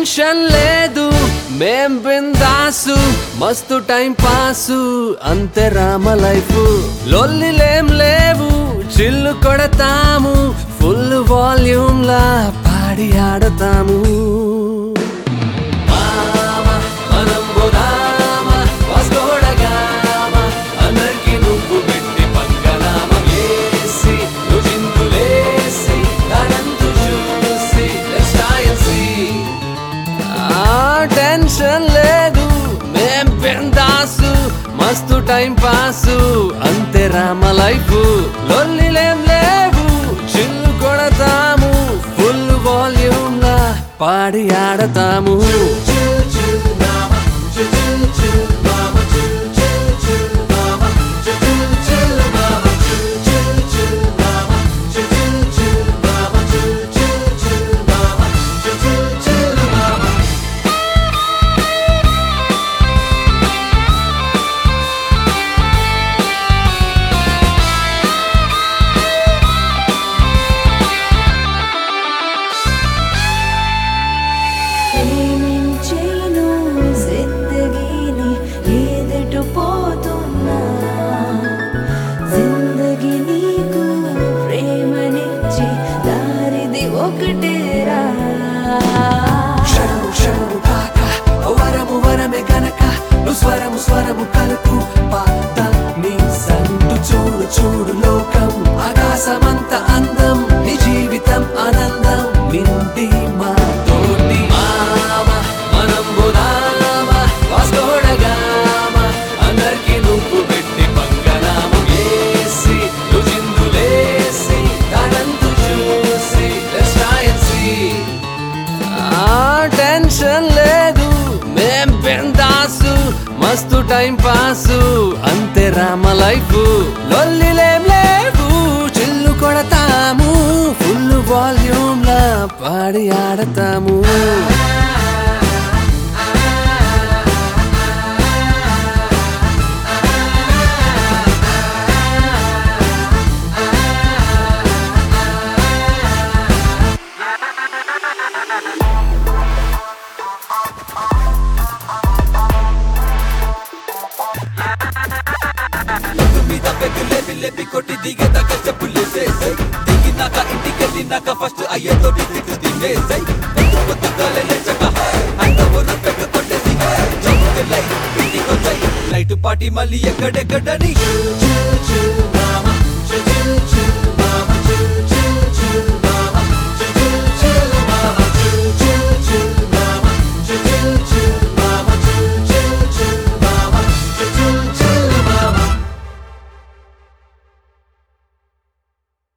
Tension లేదు మేం బిందాసు మస్తు టైం పాసు అంతే రామ లైఫ్ లొల్లిలేం లేవు చిల్లు కొడతాము ఫుల్ వాల్యూమ్ లా పాడి ఆడతాము మామ, మనం పోదామా, వాస్కోడగామా, అందరికీ నువ్వు పెట్టి పంగనామం వేసి, నువ్వు చిందులేసి, దానంతు చూసి, let's try and see. ఆ టెన్షన్ లేదు మేం పెందాసు మస్తు టైం పాసు అంతే రామ లైఫ్ లొల్లిలేం లేవు చిల్లు కొడతాము ఫుల్ వాల్యూమ్ లా పాడి ఆడతాము ప్రేమించేను జిందగీని ఎదుట పోతున్నా జిందగీ నీకు ప్రేమనిచ్చి దారిది ఒకటేరా క్షణము క్షణము కాక వరము వరమే కనుక నువ్వు స్వరము స్వరము కలుపు పాత నీ సంటు చూడు చూడు లోకం ఆకాశమంత అందం నీ జీవితం ఆనందం నిండి మా తోటి మామ మనం పోదామా వాస్కోడగామా అందరికీ నువ్వు పెట్టి పంగనామం వేసి నువ్వు చిందులేసి దానంతు చూసి let's try and see. ఆ టెన్షన్ లేదు మేం పెందాసు మస్తు టైం పాసు అంతే రామ లైఫ్ లొల్లిలేం లేవు చిల్లు కొడతాము ఫుల్ వాల్యూమ్ లా పాడి ఆడతాము మీద పెగ్గులేపి లేపి కొట్టి దిగేదాకా చెప్పులేసేసాయి దిగినాక ఇంటికెళ్ళినాక ఫస్ట్ అయ్యేతోటి తిట్టు తినేసాయి పొద్దుగాలే లేచక అంత ఊరు పెగ్గు కొట్టేసి చౌకే లైట్ ఇంటికొచ్చాయి లైట్ పాటి మళ్ళీ ఎక్కడెక్కడని